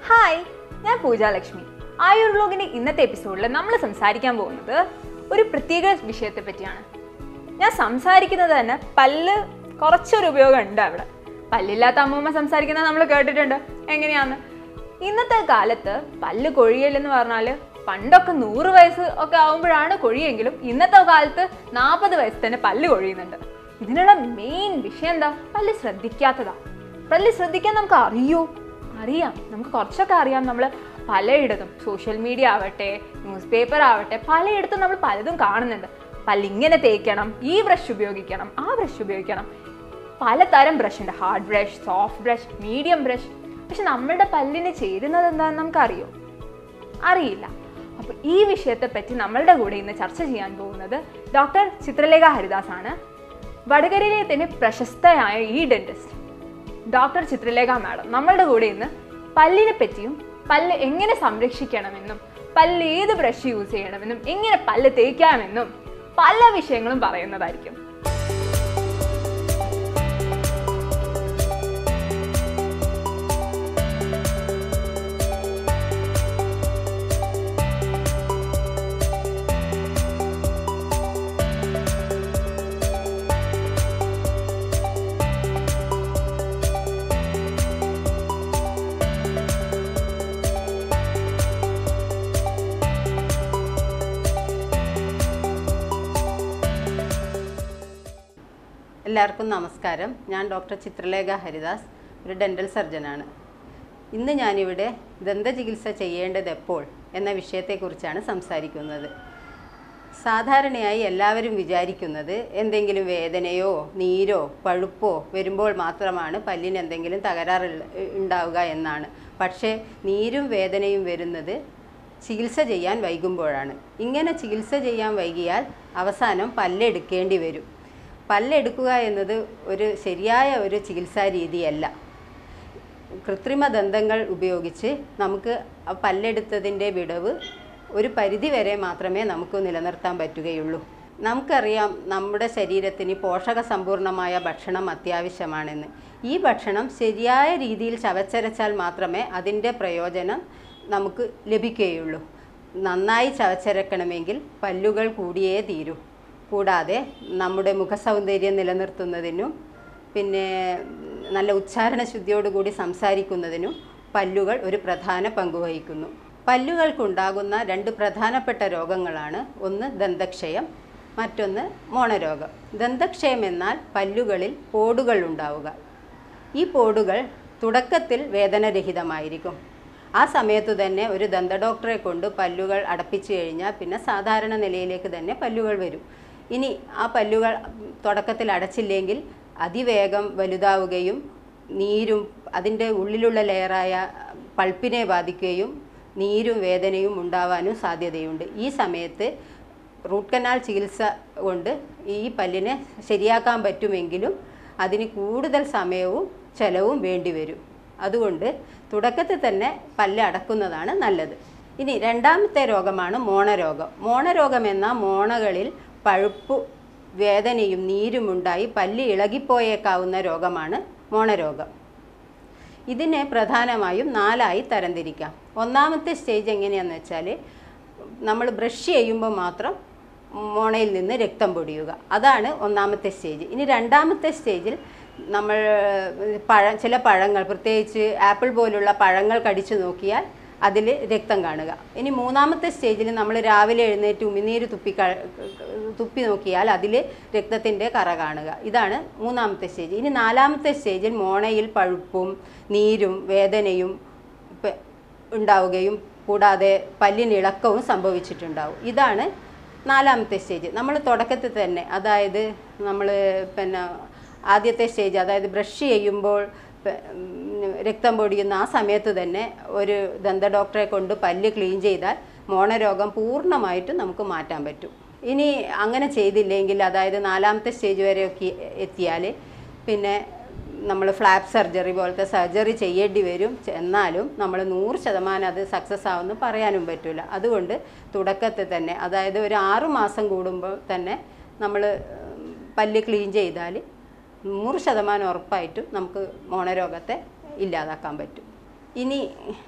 hi ഞാൻ പൂജ ലക്ഷ്മി ആയുർ വ്ലോഗിന്റെ ഇന്നത്തെ എപ്പിസോഡിൽ നമ്മൾ സംസാരിക്കാൻ പോകുന്നത് ഒരു പ്രത്യേക വിഷയത്തെ പറ്റിയാണ് ഞാൻ സംസാരിക്കുന്നത് തന്നെ പല്ല് കുറച്ചൊരു ഉപയോഗം ഉണ്ട് അവിടെ പല്ലില്ലാത്ത അമ്മൂമ്മ സംസാരിക്കുന്നത് നമ്മൾ കേട്ടിട്ടുണ്ട് എങ്ങനെയാന്ന് ഇന്നത്തെ കാലത്ത് പല്ല് കൊഴിയലെന്ന് പറഞ്ഞാൽ പണ്ടൊക്കെ നൂറ് വയസ്സ് ഒക്കെ ആവുമ്പോഴാണ് കൊഴിയെങ്കിലും ഇന്നത്തെ കാലത്ത് നാൽപ്പത് വയസ്സ് തന്നെ പല്ല് കൊഴിയുന്നുണ്ട് ഇതിനുള്ള മെയിൻ വിഷയം എന്താ പല്ല് ശ്രദ്ധിക്കാത്തതാ പല്ല് ശ്രദ്ധിക്കാൻ നമുക്ക് അറിയോ അറിയാം നമുക്ക് കുറച്ചൊക്കെ അറിയാം നമ്മൾ പലയിടത്തും സോഷ്യൽ മീഡിയ ആവട്ടെ ന്യൂസ് പേപ്പർ ആവട്ടെ പലയിടത്തും നമ്മൾ പലതും കാണുന്നുണ്ട് പല്ല് ഇങ്ങനെ തേക്കണം ഈ ബ്രഷ് ഉപയോഗിക്കണം ആ ബ്രഷ് ഉപയോഗിക്കണം പലതരം ബ്രഷ് ഉണ്ട് hard brush soft brush medium brush പക്ഷെ നമ്മുടെ പല്ലിന് ചേരുന്നത് എന്താണെന്ന് നമുക്കറിയോ അറിയില്ല അപ്പോൾ ഈ വിഷയത്തെ പറ്റി നമ്മളുടെ കൂടെ ഇന്ന് ചർച്ച ചെയ്യാൻ പോകുന്നത് ഡോക്ടർ ചിത്രലേഖ ഹരിദാസ് ആണ് വടകരയിലെ തന്നെ പ്രശസ്തയായ ഈ ഡെന്റിസ്റ്റ് ഡോക്ടർ ചിത്രലേഖ മാഡം നമ്മളുടെ കൂടെ ഇന്ന് പല്ലിനെ പറ്റിയും പല്ല് എങ്ങനെ സംരക്ഷിക്കണമെന്നും പല്ല് ഏത് ബ്രഷ് യൂസ് ചെയ്യണമെന്നും എങ്ങനെ പല്ല് തേക്കാമെന്നും പല വിഷയങ്ങളും പറയുന്നതായിരിക്കും എല്ലാവർക്കും നമസ്കാരം ഞാൻ ഡോക്ടർ ചിത്രലേഖ ഹരിദാസ് ഒരു ഡെൻ്റൽ സർജനാണ് ഇന്ന് ഞാനിവിടെ ദന്തചികിത്സ ചെയ്യേണ്ടത് എപ്പോൾ എന്ന വിഷയത്തെക്കുറിച്ചാണ് സംസാരിക്കുന്നത് സാധാരണയായി എല്ലാവരും വിചാരിക്കുന്നത് എന്തെങ്കിലും വേദനയോ നീരോ പഴുപ്പോ വരുമ്പോൾ മാത്രമാണ് പല്ലിന് എന്തെങ്കിലും തകരാറ് ഉണ്ടാവുക എന്നാണ് പക്ഷേ നീരും വേദനയും വരുന്നത് ചികിത്സ ചെയ്യാൻ വൈകുമ്പോഴാണ് ഇങ്ങനെ ചികിത്സ ചെയ്യാൻ വൈകിയാൽ അവസാനം പല്ലെടുക്കേണ്ടി വരും പല്ലെടുക്കുക എന്നത് ഒരു ശരിയായ ഒരു ചികിത്സാ രീതിയല്ല കൃത്രിമ ദന്തങ്ങൾ ഉപയോഗിച്ച് നമുക്ക് ആ പല്ലെടുത്തതിൻ്റെ വിടവ് ഒരു പരിധി വരെ മാത്രമേ നമുക്ക് നിലനിർത്താൻ പറ്റുകയുള്ളൂ നമുക്കറിയാം നമ്മുടെ ശരീരത്തിന് പോഷക സമ്പൂർണമായ ഭക്ഷണം അത്യാവശ്യമാണെന്ന് ഈ ഭക്ഷണം ശരിയായ രീതിയിൽ ചവച്ചരച്ചാൽ മാത്രമേ അതിൻ്റെ പ്രയോജനം നമുക്ക് ലഭിക്കുകയുള്ളൂ നന്നായി ചവച്ചരക്കണമെങ്കിൽ പല്ലുകൾ കൂടിയേ തീരൂ കൂടാതെ നമ്മുടെ മുഖസൗന്ദര്യം നിലനിർത്തുന്നതിനും പിന്നെ നല്ല ഉച്ചാരണ ശുദ്ധിയോടുകൂടി സംസാരിക്കുന്നതിനും പല്ലുകൾ ഒരു പ്രധാന പങ്ക് വഹിക്കുന്നു പല്ലുകൾക്കുണ്ടാകുന്ന രണ്ട് പ്രധാനപ്പെട്ട രോഗങ്ങളാണ് ഒന്ന് ദന്തക്ഷയം മറ്റൊന്ന് മോണരോഗം ദന്തക്ഷയം എന്നാൽ പല്ലുകളിൽ പോടുകൾ ഉണ്ടാവുക ഈ പോടുകൾ തുടക്കത്തിൽ വേദനരഹിതമായിരിക്കും ആ സമയത്തു തന്നെ ഒരു ദന്ത ഡോക്ടറെ കൊണ്ട് പല്ലുകൾ അടപ്പിച്ചു കഴിഞ്ഞാൽ പിന്നെ സാധാരണ നിലയിലേക്ക് തന്നെ പല്ലുകൾ വരും ഇനി ആ പല്ലുകൾ തുടക്കത്തിൽ അടച്ചില്ലെങ്കിൽ അതിവേഗം വലുതാവുകയും നീരും അതിൻ്റെ ഉള്ളിലുള്ള ലെയറായ പൾപ്പിനെ ബാധിക്കുകയും നീരും വേദനയും ഉണ്ടാവാനും സാധ്യതയുണ്ട് ഈ സമയത്ത് റൂട്ട് കനാൽ ചികിത്സ കൊണ്ട് ഈ പല്ലിനെ ശരിയാക്കാൻ പറ്റുമെങ്കിലും അതിന് കൂടുതൽ സമയവും ചെലവും വേണ്ടിവരും അതുകൊണ്ട് തുടക്കത്തിൽ തന്നെ പല്ല് അടക്കുന്നതാണ് നല്ലത് ഇനി രണ്ടാമത്തെ രോഗമാണ് മോണരോഗം മോണരോഗം എന്ന മോണകളിൽ പഴുപ്പ് വേദനയും നീരുമുണ്ടായി പല്ല് ഇളകിപ്പോയേക്കാവുന്ന രോഗമാണ് മോണരോഗം ഇതിനെ പ്രധാനമായും നാലായി തരംതിരിക്കാം ഒന്നാമത്തെ സ്റ്റേജ് എങ്ങനെയാണെന്ന് വെച്ചാൽ നമ്മൾ ബ്രഷ് ചെയ്യുമ്പോൾ മാത്രം മോണയിൽ നിന്ന് രക്തം പൊടിയുക അതാണ് ഒന്നാമത്തെ സ്റ്റേജ് ഇനി രണ്ടാമത്തെ സ്റ്റേജിൽ നമ്മൾ പഴ ചില പഴങ്ങൾ പ്രത്യേകിച്ച് ആപ്പിൾ പോലുള്ള പഴങ്ങൾ കടിച്ചു നോക്കിയാൽ അതിൽ രക്തം കാണുക ഇനി മൂന്നാമത്തെ സ്റ്റേജിൽ നമ്മൾ രാവിലെ എഴുന്നേറ്റ് ഉമിനീര് തുപ്പി ക- തുപ്പി നോക്കിയാൽ അതിൽ രക്തത്തിൻ്റെ കറ കാണുക ഇതാണ് മൂന്നാമത്തെ സ്റ്റേജ് ഇനി നാലാമത്തെ സ്റ്റേജിൽ മോണയിൽ പഴുപ്പും നീരും വേദനയും പെ- ഉണ്ടാവുകയും കൂടാതെ പല്ലിന് ഇളക്കവും സംഭവിച്ചിട്ടുണ്ടാവും ഇതാണ് നാലാമത്തെ സ്റ്റേജ് നമ്മൾ തുടക്കത്തിൽ തന്നെ അതായത് നമ്മൾ പിന്നെ ആദ്യത്തെ സ്റ്റേജ് അതായത് ബ്രഷ് ചെയ്യുമ്പോൾ പ- ഉം, രക്തം പൊടിയുന്ന ആ സമയത്ത് തന്നെ ഒരു ദന്ത ഡോക്ടറെ കൊണ്ട് പല്ല് ക്ലീൻ ചെയ്താൽ മോണരോഗം പൂർണ്ണമായിട്ടും നമുക്ക് മാറ്റാൻ പറ്റും ഇനി അങ്ങനെ ചെയ്തില്ലെങ്കിൽ അതായത് നാലാമത്തെ സ്റ്റേജ് വരെയൊക്കെ എത്തിയാൽ പിന്നെ നമ്മൾ ഫ്ലാപ്പ് സർജറി പോലത്തെ സർജറി ചെയ്യേണ്ടി വരും ചെ- എന്നാലും നമ്മൾ നൂറ് ശതമാനം അത് സക്സസ് ആവുമെന്ന് പറയാനും പറ്റില്ല അതുകൊണ്ട് തുടക്കത്തിൽ തന്നെ അതായത് ഒരു ആറു മാസം കൂടുമ്പോൾ തന്നെ നമ്മൾ പല്ല് ക്ലീൻ ചെയ്താൽ നൂറ് ശതമാനം ഉറപ്പായിട്ടും നമുക്ക് മോണരോഗത്തെ ഇല്ലാതാക്കാൻ പറ്റും ഇനി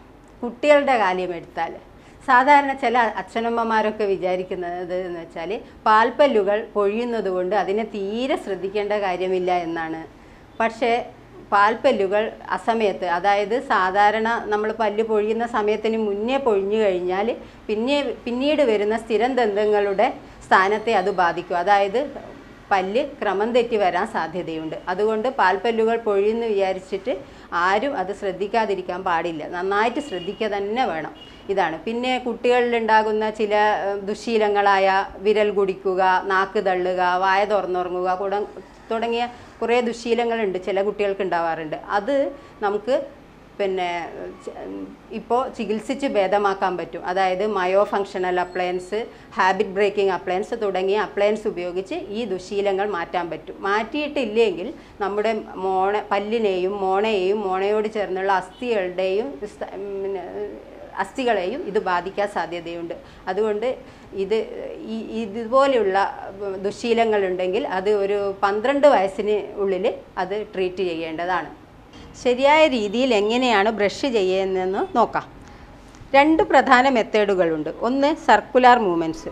കുട്ടികളുടെ കാര്യം എടുത്താൽ സാധാരണ ചില അച്ഛനമ്മമാരൊക്കെ വിചാരിക്കുന്നത് എന്ന് വെച്ചാൽ പാൽപ്പല്ലുകൾ പൊഴിയുന്നത് കൊണ്ട് അതിനെ തീരെ ശ്രദ്ധിക്കേണ്ട കാര്യമില്ല എന്നാണ് പക്ഷേ പാൽപ്പല്ലുകൾ അസമയത്ത് അതായത് സാധാരണ നമ്മൾ പല്ല് പൊഴിയുന്ന സമയത്തിന് മുന്നേ പൊഴിഞ്ഞു കഴിഞ്ഞാൽ പിന്നെ പിന്നീട് വരുന്ന സ്ഥിരം ദന്തങ്ങളുടെ സ്ഥാനത്തെ അത് ബാധിക്കും അതായത് പല്ല് ക്രമം തെറ്റി വരാൻ സാധ്യതയുണ്ട് അതുകൊണ്ട് പാൽപ്പല്ലുകൾ പൊഴിയെന്ന് വിചാരിച്ചിട്ട് ആരും അത് ശ്രദ്ധിക്കാതിരിക്കാൻ പാടില്ല നന്നായിട്ട് ശ്രദ്ധിക്കുക തന്നെ വേണം ഇതാണ് പിന്നെ കുട്ടികളിലുണ്ടാകുന്ന ചില ഏഹ്, ദുശ്ശീലങ്ങളായ വിരൽ കുടിക്കുക നാക്ക് തള്ളുക വായ തുറന്നുറങ്ങുക കുട തുടങ്ങിയ കുറേ ദുശ്ശീലങ്ങളുണ്ട് ചില കുട്ടികൾക്ക് ഉണ്ടാവാറുണ്ട് അത് നമുക്ക് പിന്നെ ഇപ്പോൾ ചികിത്സിച്ച് ഭേദമാക്കാൻ പറ്റും അതായത് myofunctional appliance habit breaking appliance തുടങ്ങിയ അപ്ലയൻസ് ഉപയോഗിച്ച് ഈ ദുശീലങ്ങൾ മാറ്റാൻ പറ്റും മാറ്റിയിട്ടില്ലെങ്കിൽ നമ്മുടെ മോണ പല്ലിനെയും മോണയെയും മോണയോട് ചേർന്നുള്ള അസ്ഥികളുടെയും സ്ഥ- പിന്നെ അസ്ഥികളെയും ഇത് ബാധിക്കാൻ സാധ്യതയുണ്ട് അതുകൊണ്ട് ഇത് ഈ ഇതുപോലെയുള്ള ദുശീലങ്ങളുണ്ടെങ്കിൽ അത് ഒരു പന്ത്രണ്ട് വയസ്സിന് ഉള്ളിൽ അത് ട്രീറ്റ് ചെയ്യേണ്ടതാണ് ശരിയായ രീതിയിൽ എങ്ങനെയാണ് ബ്രഷ് ചെയ്യുന്നതെന്ന് നോക്കാം രണ്ട് പ്രധാന മെത്തേഡുകളുണ്ട് ഒന്ന് സർക്കുലാർ മൂവ്മെൻറ്റ്സ്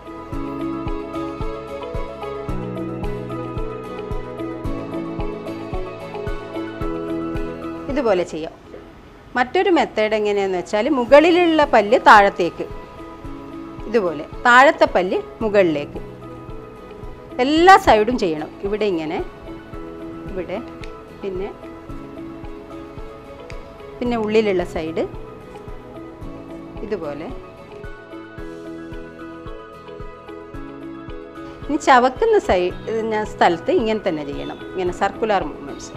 ഇതുപോലെ ചെയ്യാം മറ്റൊരു മെത്തേഡ് എങ്ങനെയാന്ന് വെച്ചാൽ മുകളിലുള്ള പല്ല് താഴത്തേക്ക് ഇതുപോലെ താഴത്തെ പല്ല് മുകളിലേക്ക് എല്ലാ സൈഡും ചെയ്യണം ഇവിടെ ഇങ്ങനെ ഇവിടെ പിന്നെ പിന്നെ ഉള്ളിലുള്ള സൈഡ് ഇതുപോലെ ഇനി ചവക്കുന്ന സൈ ഞാൻ സ്ഥലത്ത് ഇങ്ങനെ തന്നെ ചെയ്യണം ഇങ്ങനെ സർക്കുലർ മൂവ്മെൻറ്റ്സ്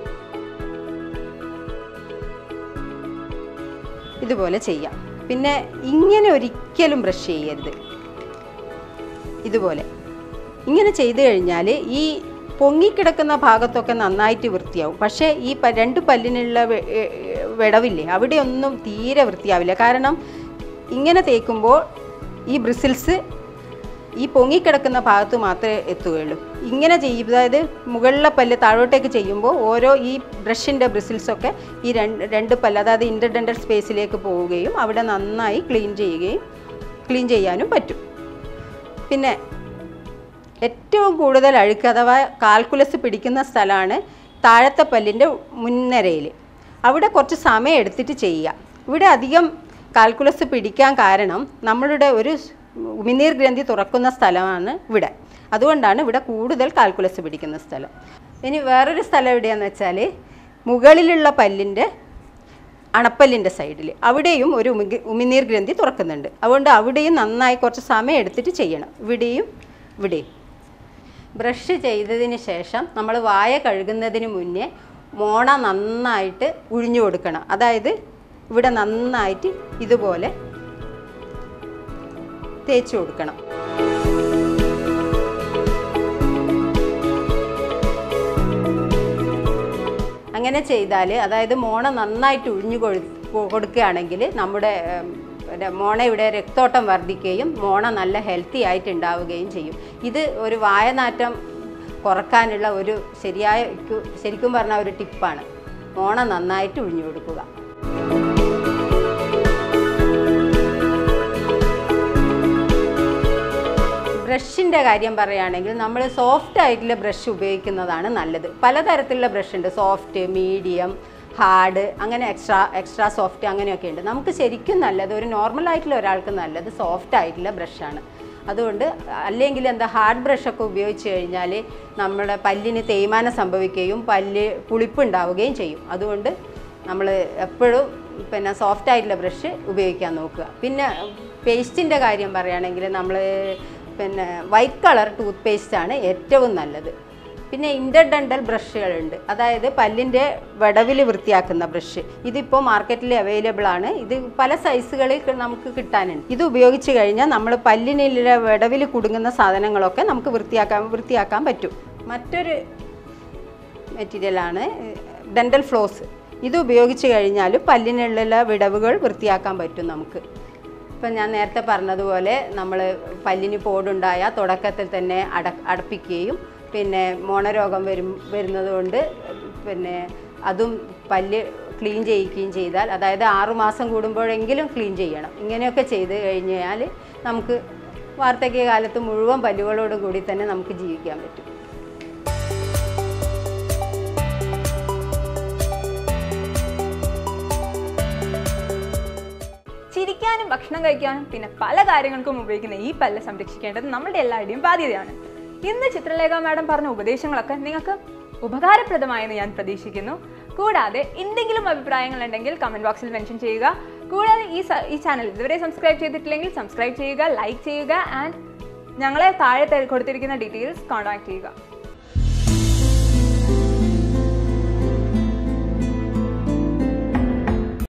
ഇതുപോലെ ചെയ്യാം പിന്നെ ഇങ്ങനെ ഒരിക്കലും ബ്രഷ് ചെയ്യരുത് ഇതുപോലെ ഇങ്ങനെ ചെയ്തു കഴിഞ്ഞാൽ ഈ പൊങ്ങിക്കിടക്കുന്ന ഭാഗത്തൊക്കെ നന്നായിട്ട് വൃത്തിയാവും പക്ഷേ ഈ പ- രണ്ട് പല്ലിനുള്ള വെ- എ- എ- വിടവില്ലേ അവിടെയൊന്നും തീരെ വൃത്തിയാവില്ല കാരണം ഇങ്ങനെ തേക്കുമ്പോൾ ഈ ബ്രിസിൽസ് ഈ പൊങ്ങിക്കിടക്കുന്ന ഭാഗത്ത് മാത്രമേ എത്തുകയുള്ളൂ ഇങ്ങനെ ചെയ്യും അതായത് മുകളിലെ പല്ല് താഴോട്ടേക്ക് ചെയ്യുമ്പോൾ ഓരോ ഈ ബ്രഷിൻ്റെ ബ്രിസിൽസൊക്കെ ഈ രണ്ട് രണ്ട് പല്ല് അതായത് ഇൻ്റർഡെൻ്റൽ സ്പേസിലേക്ക് പോവുകയും അവിടെ നന്നായി ക്ലീൻ ചെയ്യുകയും ക്ലീൻ ചെയ്യാനും പറ്റും പിന്നെ ഏറ്റവും കൂടുതൽ അഴുക്ക് അഥവാ കാൽക്കുലസ് പിടിക്കുന്ന സ്ഥലമാണ് താഴത്തെ പല്ലിൻ്റെ മുൻനിരയിൽ അവിടെ കുറച്ച് സമയം എടുത്തിട്ട് ചെയ്യുക ഇവിടെ അധികം കാൽക്കുലസ് പിടിക്കാൻ കാരണം നമ്മളുടെ ഒരു ഉമിനീർ ഗ്രന്ഥി തുറക്കുന്ന സ്ഥലമാണ് ഇവിടെ അതുകൊണ്ടാണ് ഇവിടെ കൂടുതൽ കാൽക്കുലസ് പിടിക്കുന്ന സ്ഥലം ഇനി വേറൊരു സ്ഥലം എവിടെയാണെന്ന് വെച്ചാൽ മുകളിലുള്ള പല്ലിൻ്റെ അണപ്പല്ലിൻ്റെ സൈഡിൽ അവിടെയും ഒരു ഉമിഗ് ഉമിനീർ ഗ്രന്ഥി തുറക്കുന്നുണ്ട് അതുകൊണ്ട് അവിടെയും നന്നായി കുറച്ച് സമയം എടുത്തിട്ട് ചെയ്യണം ഇവിടെയും ഇവിടെയും ബ്രഷ് ചെയ്തതിന് ശേഷം നമ്മൾ വായ കഴുകുന്നതിന് മുന്നേ മോണ നന്നായിട്ട് ഉഴിഞ്ഞു കൊടുക്കണം അതായത് ഇവിടെ നന്നായിട്ട് ഇതുപോലെ തേച്ച് കൊടുക്കണം അങ്ങനെ ചെയ്താൽ അതായത് മോണ നന്നായിട്ട് ഉഴിഞ്ഞു കൊഴു കൊ- കൊടുക്കുകയാണെങ്കിൽ നമ്മുടെ ഉം, പിന്നെ മോണയുടെ രക്തോട്ടം വർദ്ധിക്കുകയും മോണ നല്ല ഹെൽത്തി ആയിട്ട് ഉണ്ടാവുകയും ചെയ്യും ഇത് ഒരു വായനാറ്റം കുറക്കാനുള്ള ഒരു ശരിയായ ശരിക്കും പറഞ്ഞ ഒരു ടിപ്പാണ് മോണ നന്നായിട്ട് ഉഴിഞ്ഞു കൊടുക്കുക ബ്രഷിൻ്റെ കാര്യം പറയുകയാണെങ്കിൽ നമ്മൾ സോഫ്റ്റ് ആയിട്ടുള്ള ബ്രഷ് ഉപയോഗിക്കുന്നതാണ് നല്ലത് പലതരത്തിലുള്ള ബ്രഷ് ഉണ്ട് സോഫ്റ്റ് മീഡിയം ഹാർഡ് അങ്ങനെ എക്സ്ട്രാ എക്സ്ട്രാ സോഫ്റ്റ് അങ്ങനെയൊക്കെ ഉണ്ട് നമുക്ക് ശരിക്കും നല്ലത് ഒരു നോർമൽ ആയിട്ടുള്ള ഒരാൾക്ക് നല്ലത് സോഫ്റ്റ് ആയിട്ടുള്ള ബ്രഷാണ് അതുകൊണ്ട് അല്ലെങ്കിൽ എന്താ ഹാർഡ് ബ്രഷൊക്കെ ഉപയോഗിച്ച് കഴിഞ്ഞാൽ നമ്മുടെ പല്ലിന് തേയ്മാനം സംഭവിക്കുകയും പല്ല് പുളിപ്പുണ്ടാവുകയും ചെയ്യും അതുകൊണ്ട് നമ്മൾ എപ്പോഴും പിന്നെ സോഫ്റ്റ് ആയിട്ടുള്ള ബ്രഷ് ഉപയോഗിക്കാൻ നോക്കുക പിന്നെ പേസ്റ്റിൻ്റെ കാര്യം പറയുകയാണെങ്കിൽ നമ്മൾ പിന്നെ വൈറ്റ് കളർ ടൂത്ത് പേസ്റ്റാണ് ഏറ്റവും നല്ലത് പിന്നെ ഇൻ്റർഡെൻ്റൽ ബ്രഷുകളുണ്ട് അതായത് പല്ലിൻ്റെ വടവിൽ വൃത്തിയാക്കുന്ന ബ്രഷ് ഇതിപ്പോൾ മാർക്കറ്റിൽ അവൈലബിൾ ആണ് ഇത് പല സൈസുകളിൽ ക- നമുക്ക് കിട്ടാനുണ്ട് ഇത് ഉപയോഗിച്ച് കഴിഞ്ഞാൽ നമ്മൾ പല്ലിനുള്ള വടവിൽ കുടുങ്ങുന്ന സാധനങ്ങളൊക്കെ നമുക്ക് വൃത്തിയാക്കാൻ വൃത്തിയാക്കാൻ പറ്റും മറ്റൊരു മെറ്റീരിയലാണ് ഡെൻ്റൽ ഫ്ലോസ് ഇത് ഉപയോഗിച്ച് കഴിഞ്ഞാൽ പല്ലിനുള്ള വിടവുകൾ വൃത്തിയാക്കാൻ പറ്റും നമുക്ക് ഇപ്പം ഞാൻ നേരത്തെ പറഞ്ഞതുപോലെ നമ്മൾ പല്ലിന് പോടുണ്ടായ തുടക്കത്തിൽ തന്നെ അട അടപ്പിക്കുകയും പിന്നെ മോണരോഗം വരും വരുന്നത് കൊണ്ട് പിന്നെ അതും പല്ല് ക്ലീൻ ചെയ്യിക്കുകയും ചെയ്താൽ അതായത് ആറുമാസം കൂടുമ്പോഴെങ്കിലും ക്ലീൻ ചെയ്യണം ഇങ്ങനെയൊക്കെ ചെയ്ത് കഴിഞ്ഞാൽ നമുക്ക് വാർദ്ധക്യകാലത്ത് മുഴുവൻ പല്ലുകളോടും കൂടി തന്നെ നമുക്ക് ജീവിക്കാൻ പറ്റും ചിരിക്കാനും ഭക്ഷണം കഴിക്കാനും പിന്നെ പല കാര്യങ്ങൾക്കും ഉപയോഗിക്കുന്ന ഈ പല്ല് സംരക്ഷിക്കേണ്ടത് നമ്മുടെ എല്ലാവരുടെയും ബാധ്യതയാണ് ഇന്ന് ചിത്രലേഖ മാഡം പറഞ്ഞ ഉപദേശങ്ങളൊക്കെ നിങ്ങൾക്ക് ഉപകാരപ്രദമായെന്ന് ഞാൻ പ്രതീക്ഷിക്കുന്നു കൂടാതെ എന്തെങ്കിലും അഭിപ്രായങ്ങൾ ഉണ്ടെങ്കിൽ കമൻറ്റ് ബോക്സിൽ മെൻഷൻ ചെയ്യുക കൂടാതെ ഈ സ- ഈ ചാനൽ ഇതുവരെ സബ്സ്ക്രൈബ് ചെയ്തിട്ടില്ലെങ്കിൽ സബ്സ്ക്രൈബ് ചെയ്യുക ലൈക്ക് ചെയ്യുക ആൻഡ് ഞങ്ങളെ താഴെ തെ- കൊടുത്തിരിക്കുന്ന ഡീറ്റെയിൽസ് കോൺടാക്ട് ചെയ്യുക